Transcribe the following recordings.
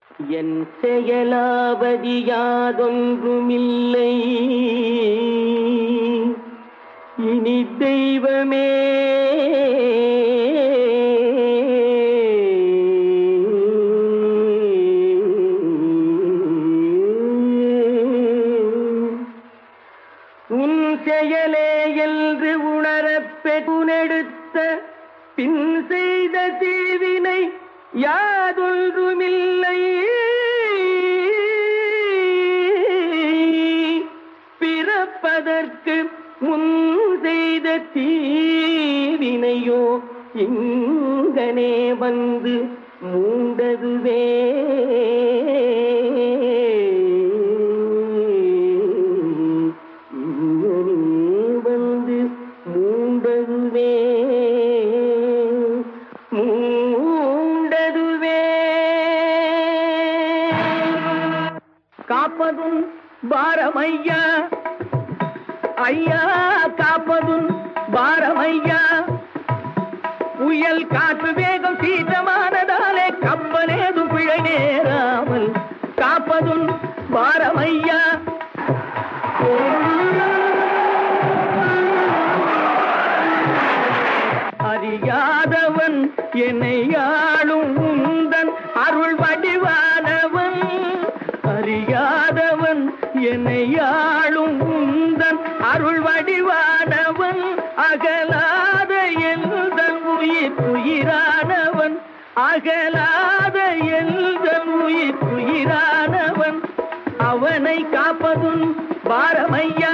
என் செயலாவதி யாதொன்றுமில்லை இனி தெய்வமே உன் செயலே என்று உணரப் பெற்றெடுத்த பின் செய்த தீவினை யாதொன்றுமில்லை பிறப்பதற்கு முன் செய்த தீவினையோ இங்கனே வந்து மூண்டதுவே இங்கனே வந்து மூண்டதுவே மூண்டதுவே காப்பதும் பாரமையா ஐயா காப்பதும் பாரமையா புயல் காற்று வேகம் சீற்றமானதாலே கப்பலேதும் பிழை நேராமல் காப்பதும் பாரமையா அறியாதவன் என்னை ஆளும் உந்தன் அருள் வடிவானவன் அறியாதவன் என்னை ஆளும் உந்தன் அருள் வடிவானவன் அகலாத எந்தன் உயிர் உயிரானவன் அகலாத எந்தன் உயிர் உயிரானவன் அவனை காப்பதும் பாரமையா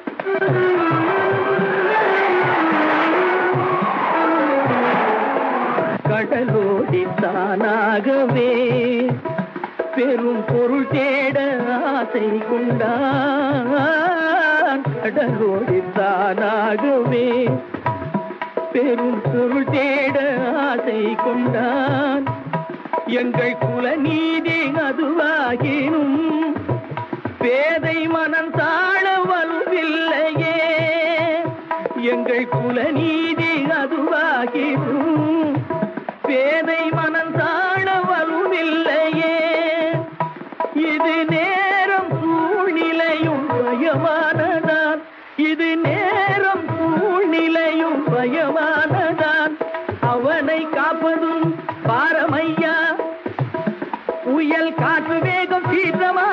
கடலோடி தானாகவே பெரும் பொருள் தேட ஆசை கொண்டான் கடலோடி தானாகவே பெரும் பொருள் தேட ஆசை கொண்டான் எங்கள் குல நீதி அதுவாகினும் பேதை மனம் தாழ வலுவில்லையே எங்கள் குல நீதி அதுவாகினும் பேதை மனம் தாழ வலுவில்லையே இது நேரம் சூழ்நிலையும் பயமானதான் இது நேரம் சூழ்நிலையும் பயமானதான் அவனை காப்பதும் பாரமையா புயல் காற்று வேகம் சீற்றமா